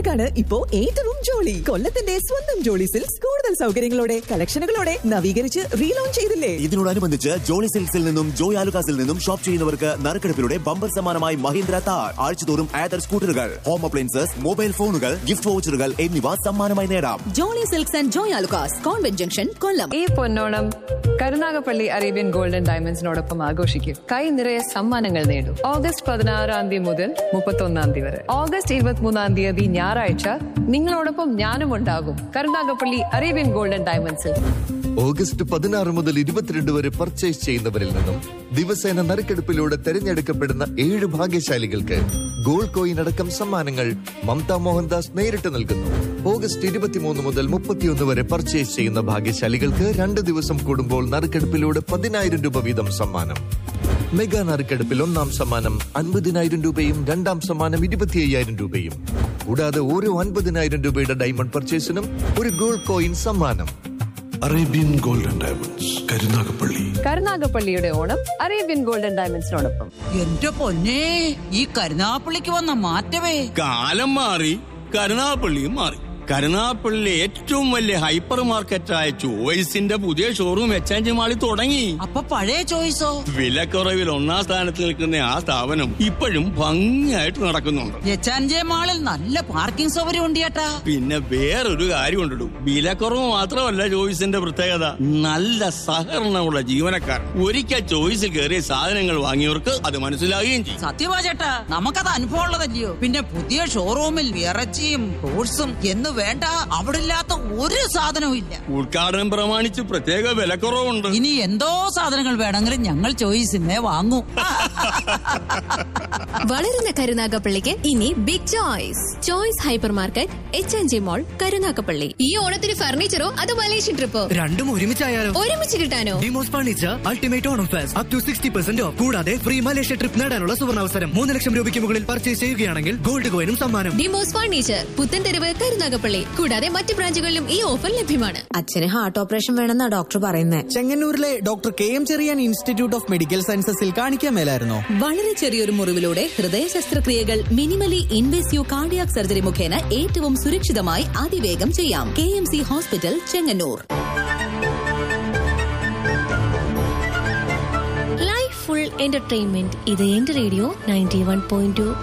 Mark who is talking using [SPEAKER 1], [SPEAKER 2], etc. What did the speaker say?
[SPEAKER 1] സ്വന്തക്കാർക്കാണ് ഇപ്പോ ഏറ്റവും ജോളി കൊല്ലത്തിന്റെ സ്വന്തം ജോളി സിൽക്സ് കൂടുതൽ സൗകര്യങ്ങളോടെ കളക്ഷനുകളോടെ നവീകരിച്ച് റീലോഞ്ച് ചെയ്തില്ലേ
[SPEAKER 2] ഇതിനോടനുബന്ധിച്ച് ജോളി സിൽക്സിൽ നിന്നും ജോയ് ആലുക്കാസിൽ നിന്നും ഷോപ്പ് ചെയ്യുന്നവർക്ക് നറുക്കെടുപ്പിലൂടെ ബമ്പർ സമ്മാനമായി മഹീന്ദ്ര താർ ആഴ്ചതോറും ആദർ സ്കൂട്ടറുകൾ ഹോം അപ്ലയൻസസ് മൊബൈൽ ഫോണുകൾ ഗിഫ്റ്റ് വൗച്ചറുകൾ എന്നിവ സമ്മാനമായി നേടാം
[SPEAKER 3] Jolly Silks and Joy Alukkas convent junction Kollam
[SPEAKER 4] ഈ പൊന്നോണം കരുനാഗപ്പള്ളി അറേബ്യൻ ഗോൾഡൻ ഡയമണ്ട്സിനോടൊപ്പം ആഘോഷിക്കും കൈ നിറയെ സമ്മാനങ്ങൾ നേടും ഓഗസ്റ്റ് പതിനാറാം തീയതി മുതൽ മുപ്പത്തൊന്നാം തീയതി വരെ ഓഗസ്റ്റ് ഇരുപത്തിമൂന്നാം തീയതി ഞായറാഴ്ച നിങ്ങളോടൊപ്പം ഞാനും ഉണ്ടാകും കരുനാഗപ്പള്ളി അറേബ്യൻ ഗോൾഡൻ ഡയമണ്ട്സിൽ
[SPEAKER 5] ഓഗസ്റ്റ് പതിനാറ് മുതൽ ഇരുപത്തിരണ്ട് വരെ പർച്ചേസ് ചെയ്യുന്നവരിൽ നിന്നും ദിവസേന നറുക്കെടുപ്പിലൂടെ തെരഞ്ഞെടുക്കപ്പെടുന്ന ഏഴ് ഭാഗ്യശാലികൾക്ക് ഗോൾഡ് കോയിൻ അടക്കം സമ്മാനങ്ങൾ മമത മോഹൻദാസ് നേരിട്ട് നൽകുന്നു ഓഗസ്റ്റ് ഇരുപത്തിമൂന്ന് മുതൽ മുപ്പത്തിയൊന്ന് വരെ പർച്ചേസ് ചെയ്യുന്ന ഭാഗ്യശാലികൾക്ക് രണ്ട് ദിവസം കൂടുമ്പോൾ നറുക്കെടുപ്പിലൂടെ പതിനായിരം രൂപ വീതം സമ്മാനം മെഗാ നറുക്കെടുപ്പിൽ ഒന്നാം സമ്മാനം അൻപതിനായിരം രൂപയും രണ്ടാം സമ്മാനം ഇരുപത്തി അയ്യായിരം രൂപയും കൂടാതെ ഓരോ അൻപതിനായിരം രൂപയുടെ ഡയമണ്ട് പർച്ചേസിനും ഒരു ഗോൾഡ് കോയിൻ സമ്മാനം
[SPEAKER 6] അറേബ്യൻ ഗോൾഡൻ ഡയമണ്ട്സ് കരുനാഗപ്പള്ളി
[SPEAKER 4] കരുനാഗപ്പള്ളിയുടെ ഓണം അറേബ്യൻ ഗോൾഡൻ ഡയമണ്ട്സിനോടൊപ്പം
[SPEAKER 7] എന്റെ പൊന്നേ ഈ കരുനാപ്പള്ളിക്ക് വന്ന മാറ്റമേ
[SPEAKER 8] കാലം മാറി കരുനാപ്പള്ളിയും മാറി കരുനാപ്പള്ളിയിലെ ഏറ്റവും വലിയ ഹൈപ്പർ മാർക്കറ്റായ ചോയ്സിന്റെ പുതിയ ഷോറൂം എക്സ്ചേഞ്ച് മാളിൽ തുടങ്ങി
[SPEAKER 7] അപ്പൊ പഴയ ചോയ്സോ
[SPEAKER 8] വിലക്കുറവിൽ ഒന്നാം സ്ഥാനത്ത് നിൽക്കുന്ന ആ സ്ഥാപനം ഇപ്പോഴും ഭംഗിയായിട്ട് നടക്കുന്നുണ്ട്
[SPEAKER 7] എച്ചാൻജെ മാളിൽ നല്ല പാർക്കിംഗ് സൗകര്യം ഉണ്ട് ചേട്ടാ
[SPEAKER 8] പിന്നെ വേറൊരു കാര്യം ഉണ്ടിടും വിലക്കുറവ് മാത്രമല്ല ചോയ്സിന്റെ പ്രത്യേകത നല്ല സഹകരണമുള്ള ജീവനക്കാർ ഒരിക്കൽ ചോയ്സിൽ കയറിയ സാധനങ്ങൾ വാങ്ങിയവർക്ക് അത് മനസ്സിലാകുകയും ചെയ്യും
[SPEAKER 7] സത്യമാ ചേട്ടാ നമുക്കത് അനുഭവം ഉള്ളതല്ലയോ പിന്നെ പുതിയ ഷോറൂമിൽ ഇറച്ചിയും ഫ്രൂട്ട്സും എന്ന് വേണ്ട അവിടെ ഇല്ലാത്ത ഒരു സാധനവും ഇല്ല
[SPEAKER 8] ഉദ്ഘാടനം പ്രമാണിച്ച് പ്രത്യേക വിലക്കുറവുണ്ട്
[SPEAKER 7] ഇനി എന്തോ സാധനങ്ങൾ വേണമെങ്കിലും ഞങ്ങൾ ചോയ്സിന്നേ വാങ്ങൂ
[SPEAKER 9] വളരുന്ന കരുനാഗപ്പള്ളിക്ക് ഇനി big choice choice hyper market H N G mall Karunagappally ഈ ഓണത്തിന് ഫർണിച്ചറോ അതോ മലേഷ്യൻ ട്രിപ്പോ
[SPEAKER 10] രണ്ടും ഒരുമിച്ചായാലോ
[SPEAKER 9] ഒരുമിച്ച് കിട്ടാനോ
[SPEAKER 10] Demos furniture ultimate Onam fest up to sixty percent off കൂടാതെ ഫ്രീ മലേഷ്യ ട്രിപ്പ് നേടാനുള്ള സുവർണാവസരം മൂന്ന് ലക്ഷം രൂപയ്ക്ക് മുകളിൽ പർച്ചേസ് ചെയ്യുകയാണെങ്കിൽ ഗോൾഡ് കോയിനും സമ്മാനം
[SPEAKER 9] ഡിമോസ് ഫർണിച്ചർ പുത്തൻതെരുവ് കരുനാഗപ്പള്ളി കൂടാതെ മറ്റ് ബ്രാഞ്ചുകളിലും ഈ ഓഫർ ലഭ്യമാണ്
[SPEAKER 3] അച്ഛന് ഹാർട്ട് ഓപ്പറേഷൻ വേണമെന്നാ ഡോക്ടർ പറയുന്നേ
[SPEAKER 10] ചെങ്ങന്നൂരിലെ doctor K M Cherian institute of medical സയൻസസിൽ കാണിക്കാൻ മേലായിരുന്നോ
[SPEAKER 3] വളരെ ചെറിയൊരു മുറിവിലൂടെ ഹൃദയ ശസ്ത്രക്രിയകൾ മിനിമലി ഇൻവേസീവ് കാർഡിയാക് സർജറി മുഖേന ഏറ്റവും സുരക്ഷിതമായി അതിവേഗം ചെയ്യാം K M C hospital Chengannur
[SPEAKER 9] life full entertainment ഇത് എന്റെ radio ninety one point to